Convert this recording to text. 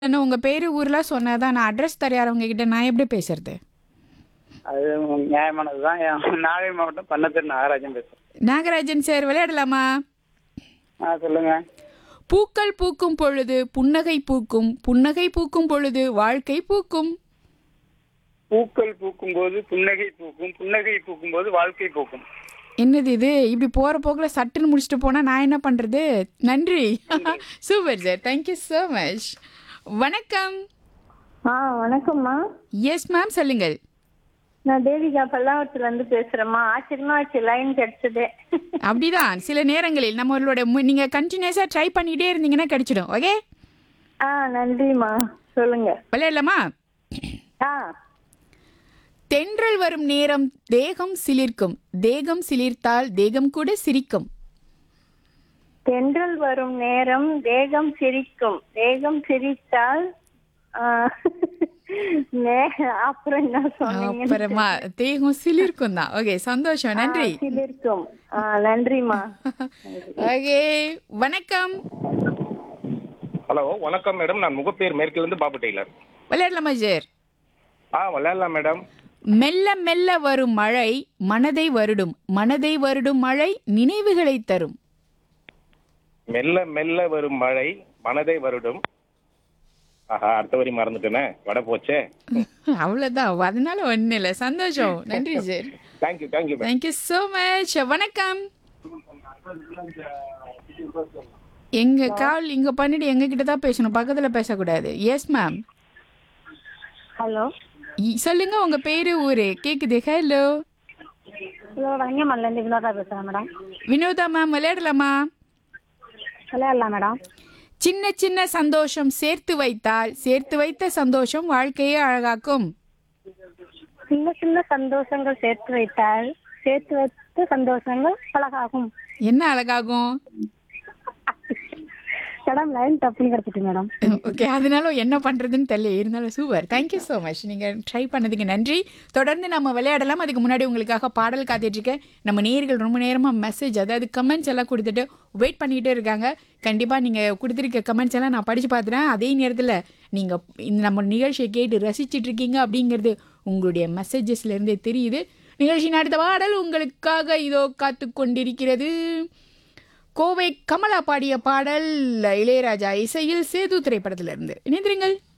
என்ன உங்க பேரு ஊர்லாம் சொன்னாதான் நான் அட்ரஸ் தெரியாதவங்க கிட்ட நான் எப்படி பேசுறது அது நியாயமானதுதான் என் நாகை மாவட்டம் பன்னத்தூர் நாகராஜன் பேசுறேன் நாகராஜன் சார் விளையாடலாமா ஆ சொல்லுங்க பூக்கள் பூக்கும் பொழுது புன்னகை பூக்கும் புன்னகை பூக்கும் பொழுது வாழ்க்கை பூக்கும் பூக்கள் பூக்கும் போது புன்னகை பூக்கும் புன்னகை பூக்கும் போது வாழ்க்கை பூக்கும் என்னது இது இப்படி போற போக்குல சட்டுன்னு முடிச்சுட்டு போனா நான் என்ன பண்றது நன்றி super sir thank you so much வணக்கம் ஆ வணக்கம்மா எஸ் மேம் சொல்லுங்கள் நான் தேவிகா பல்லாவரத்துல இருந்து பேசுறேம்மா ஆச்சரியமா ஆச்சு லைன் கிடைச்சதே அப்படிதான் சில நேரங்களில் நம்மளோட மு- நீங்க கண்டினியூஸா ட்ரை பண்ணிட்டே இருந்தீங்கன்னா கிடைச்சிடும் ஓகே ஆ நன்றிம்மா சொல்லுங்க விளையாடலாமா ஆ தென்றல் வரும் நேரம் தேகம் சிலிர்க்கும் தேகம் சிலிர்த்தால் தேகம் கூட சிரிக்கும் தென்றல் வரும் நேரம் தேகம் சிரிக்கும் தேகம் சிரித்தால் ஆ, நே- அப்புறம் என்ன சொன்னீங்க அப்புறமா தேகம் சிலிர்க்கும் தான் ஓகே சந்தோஷம் நன்றி சிலிர்க்கும் ஆ நன்றிம்மா ஓகே வணக்கம் ஹலோ வணக்கம் மேடம் நான் முகப்பேர் மேற்கிலிருந்து பாபு டெய்லர் விளையாடலாமா சார் ஆ விளையாடலாம் மேடம் மெல்ல மெல்ல வரும் மழை மனதை வருடும் மனதை வருடும் மழை நினைவுகளை தரும் மெல்ல மெல்ல வரும் மழை மனதை வருடும் ஆஹா அடுத்த வரி மறந்துட்டேனே வட போச்சே அவ்வளவுதான் அதனால ஒண்ணு இல்ல சந்தோஷம் நன்றி sir thank you thank you ma'am thank you so much வணக்கம் எங்க கால் இங்க பண்ணிட்டு எங்க கிட்ட தான் பேசணும் பக்கத்துல பேசக்கூடாது எஸ் மேம் ஹலோ சொல்லுங்க உங்க பேரு ஊரு கேக்குது ஹலோ ஹலோ ரங்கமல்ல இருந்து வினோதா பேசுறேன் மேடம் வினோதா மேம் விளையாடலாமா விளையாடலாம் மேடம் சின்ன சின்ன சந்தோஷம் சேர்த்து வைத்தால் சேர்த்து வைத்த சந்தோஷம் வாழ்க்கையை அழகாக்கும் சின்ன சின்ன சந்தோஷங்கள் சேர்த்து வைத்தால் சேர்த்து வைத்த சந்தோஷங்கள் அழகாகும் என்ன அழகாகும் மேடம் லைன் தப்புன்னு கிடைச்சிட்டு மேடம் ஓகே அதனால என்ன பண்றதுன்னு தெரியல இருந்தாலும் சூப்பர் தேங்க்யூ ஸோ மச் நீங்க ட்ரை பண்ணதுக்கு நன்றி தொடர்ந்து நம்ம விளையாடலாம் அதுக்கு முன்னாடி உங்களுக்காக பாடல் காத்துட்டு இருக்கேன் நம்ம நேயர்கள் ரொம்ப நேரமா மெசேஜ் அதாவது கமெண்ட்ஸ் எல்லாம் கொடுத்துட்டு வெயிட் பண்ணிட்டே இருக்காங்க கண்டிப்பா நீங்க கொடுத்துருக்க கமெண்ட்ஸ் எல்லாம் நான் படிச்சு பார்த்துட்டேன் அதே நேரத்தில் நீங்க இந்த நம்ம நிகழ்ச்சியை கேட்டு ரசிச்சிட்டு இருக்கீங்க அப்படிங்கிறது உங்களுடைய மெசேஜஸ்ல இருந்தே தெரியுது நிகழ்ச்சியின் அடுத்த பாடல் உங்களுக்காக இதோ காத்து கொண்டிருக்கிறது கோவை கமலா பாடிய பாடல் இளையராஜா இசையில் சேது திரைப்படத்திலிருந்து இணைந்திருங்கள்